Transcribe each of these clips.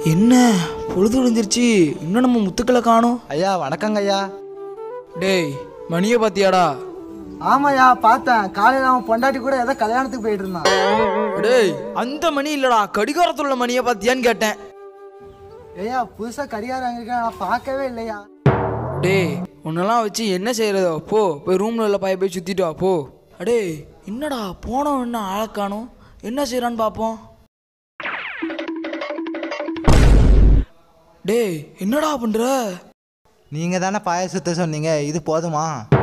என்ன பொழுது விழுந்துருச்சு இன்னும் நம்ம முத்துக்களை காணோம் ஐயா வணக்கங்க ஐயா டேய் மணியை பாத்தியாடா ஆமாய்யா பார்த்தேன் காலையில் அவன் பொண்டாட்டி கூட ஏதோ கல்யாணத்துக்கு போயிட்டு இருந்தான் டேய் அந்த மணி இல்லடா கடிகாரத்துல உள்ள மணியை பாத்தியான்னு கேட்டேன் ஐயா புதுசாக கடிகாரம் வாங்கியிருக்கேன் நான் பார்க்கவே இல்லையா டேய் உன்னெல்லாம் வச்சு என்ன செய்யறதோ போ போய் ரூம்ல உள்ள பாய போய் சுத்திட்டு வா போ அடே என்னடா போனோம் என்ன ஆளை காணோம் என்ன செய்யறான்னு பாப்போம் டேய் என்னடா பண்ற நீங்கள் தானே பாயசத்தை சொன்னீங்க இது போதுமா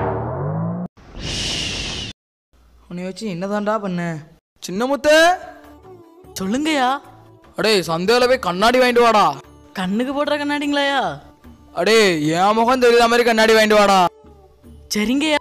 உன்னை வச்சு என்னதான்டா பண்ண சின்ன முத்து சொல்லுங்கய்யா அடே சந்தையில போய் கண்ணாடி வாங்கிட்டு வாடா கண்ணுக்கு போடுற கண்ணாடிங்களாயா அடே என் முகம் தெரியாத மாதிரி கண்ணாடி வாங்கிட்டு வாடா சரிங்கய்யா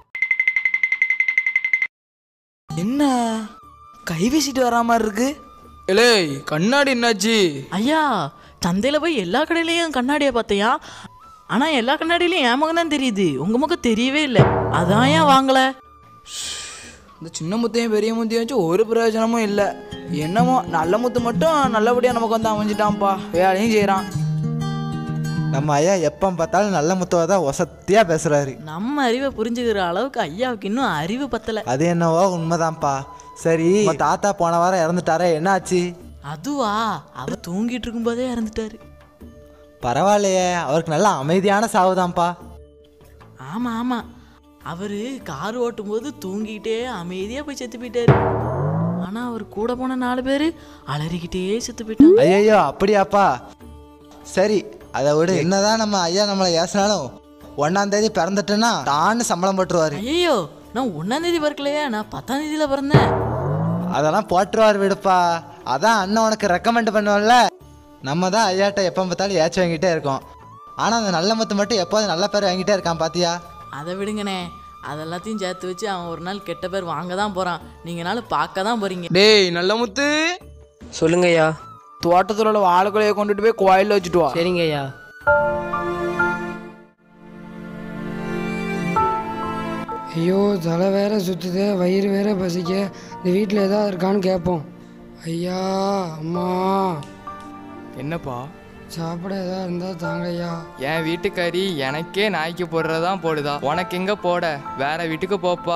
என்ன கை வீசிட்டு வரா மாதிரி இருக்கு இலே கண்ணாடி என்னாச்சு ஐயா சந்தையில போய் எல்லா கடையிலையும் கண்ணாடியை பார்த்தையா ஆனா எல்லா கண்ணாடியிலையும் என் முகம் தான் தெரியுது உங்க முகம் தெரியவே இல்லை அதான் ஏன் வாங்கல இந்த சின்ன முத்தையும் பெரிய முத்தையும் வச்சு ஒரு பிரயோஜனமும் இல்லை என்னமோ நல்ல முத்து மட்டும் நல்லபடியாக நமக்கு வந்து அமைஞ்சிட்டான்ப்பா வேலையும் செய்கிறான் நம்ம ஐயா எப்போ பார்த்தாலும் நல்ல முத்துவா தான் ஒசத்தியாக பேசுகிறாரு நம்ம அறிவை புரிஞ்சுக்கிற அளவுக்கு ஐயாவுக்கு இன்னும் அறிவு பத்தல அது என்னவோ உண்மைதான்ப்பா சரி உங்க தாத்தா போன வாரம் இறந்துட்டாரே என்ன ஆச்சு அதுவா அவர் தூங்கிட்டு இருக்கும்போதே இறந்துட்டாரு பரவாயில்லையே அவருக்கு நல்ல அமைதியான சாவுதான்ப்பா ஆமா ஆமா அவரு கார் ஓட்டும்போது தூங்கிக்கிட்டே அமைதியா போய் செத்து போயிட்டாரு ஆனா அவர் கூட போன நாலு பேரு அலறிக்கிட்டே செத்து போயிட்டாங்க ஐயோ அப்படியாப்பா சரி அதை விடு என்னதான் நம்ம ஐயா நம்மளை ஏசினாலும் ஒன்னாம் தேதி பிறந்துட்டுன்னா தான்னு சம்பளம் போட்டுருவாரு ஐயோ நான் ஒன்னாம் தேதி பிறக்கலையா நான் பத்தாம் தேதியில பிறந்தேன் அதெல்லாம் போட்டுருவார் விடுப்பா அதான் அண்ணன் உனக்கு ரெக்கமெண்ட் பண்ணுவோம்ல நம்ம தான் ஐயாட்ட எப்போ பார்த்தாலும் ஏச்சு வாங்கிட்டே இருக்கோம் ஆனால் அந்த நல்ல முத்து மட்டும் எப்போதும் நல்ல பேர் வாங்கிட்டே இருக்கான் பாத்தியா அதை விடுங்கண்ணே அதெல்லாத்தையும் சேர்த்து வச்சு அவன் ஒரு நாள் கெட்ட பேர் வாங்க தான் போறான் நீங்க நாள் பார்க்க தான் போறீங்க டேய் நல்ல முத்து சொல்லுங்கய்யா தோட்டத்தில் உள்ள வாழைக்குலையை கொண்டுட்டு போய் கோயிலில் வச்சுட்டு வா சரிங்கய்யா ஐயோ தலை வேற சுற்றுது வயிறு வேற பசிக்க இந்த வீட்டில் ஏதாவது இருக்கான்னு கேட்போம் ஐயா அம்மா என்னப்பா சாப்பிட ஏதாவது இருந்தால் தாங்க ஐயா என் வீட்டுக்காரி எனக்கே நாய்க்கு போடுறதான் போடுதா உனக்கு எங்க போட வேற வீட்டுக்கு போப்பா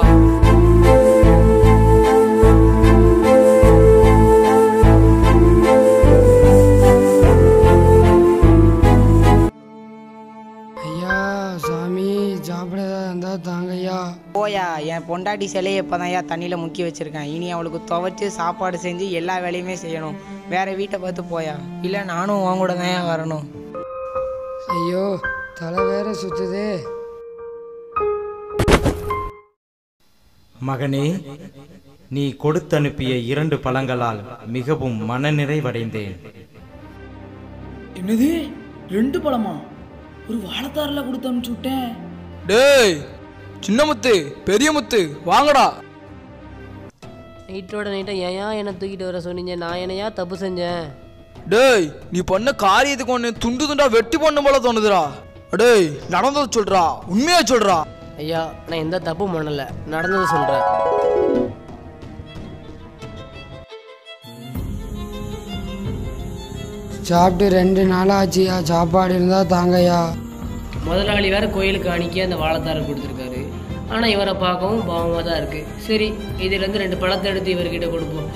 ஐயா சாமி சாப்பிட ஏதாவது இருந்தால் தாங்க ஐயா போயா என் பொண்டாட்டி சிலையை இப்போதான்யா தண்ணியில் முக்கி வச்சிருக்கேன் இனி அவளுக்கு துவைச்சு சாப்பாடு செஞ்சு எல்லா வேலையுமே செய்யணும் வேற வீட்டை பார்த்து போயா இல்லை நானும் உன் கூட தான் வரணும் ஐயோ தலை வேற சுற்றுதே மகனே நீ கொடுத்தனுப்பிய இரண்டு பழங்களால் மிகவும் மனநிறைவடைந்தேன் என்னது ரெண்டு பழமா ஒரு வாழைத்தாரில் கொடுத்து அனுப்பிச்சு விட்டேன் டேய் சின்ன முத்து பெரிய முத்து வாங்கடா நைட்டோட நைட்டை ஏன் என்னை தூக்கிட்டு வர சொன்னீங்க நான் என்னையா தப்பு செஞ்சேன் டேய் நீ பண்ண காரியத்துக்கு ஒன்று துண்டு துண்டா வெட்டி பண்ண போல தோணுதுடா டேய் நடந்தது சொல்றா உண்மையா சொல்றா ஐயா நான் எந்த தப்பும் பண்ணல நடந்தது சொல்கிறேன் சாப்பிட்டு ரெண்டு நாள் ஆச்சுயா சாப்பாடு இருந்தால் தாங்கய்யா முதலாளி வேற கோயிலுக்கு அணிக்கி அந்த வாழைத்தாரை கொடுத்துருக்காரு ஆனால் இவரை பார்க்கவும் பாவமாக தான் இருக்கு சரி இதுலேருந்து ரெண்டு பழத்தை எடுத்து இவர்கிட்ட கொடுப்போம்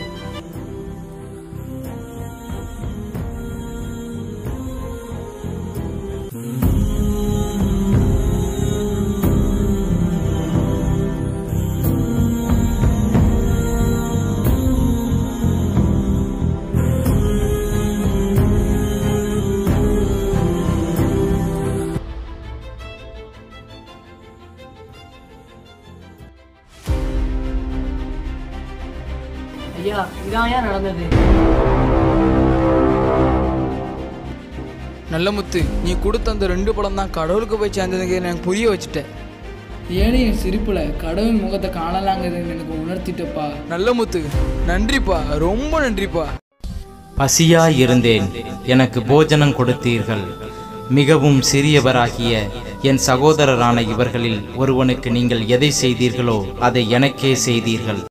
ஐயா இதான் ஏன் நடந்தது நல்ல முத்து நீ கொடுத்த அந்த ரெண்டு பழம் தான் கடவுளுக்கு போய் சேர்ந்ததுங்க எனக்கு புரிய வச்சுட்டேன் ஏழையின் சிரிப்புல கடவுள் முகத்தை காணலாங்கிறது எனக்கு உணர்த்திட்டப்பா நல்ல முத்து நன்றிப்பா ரொம்ப நன்றிப்பா பசியாயிருந்தேன் எனக்கு போஜனம் கொடுத்தீர்கள் மிகவும் சிறியவராகிய என் சகோதரரான இவர்களில் ஒருவனுக்கு நீங்கள் எதை செய்தீர்களோ அதை எனக்கே செய்தீர்கள்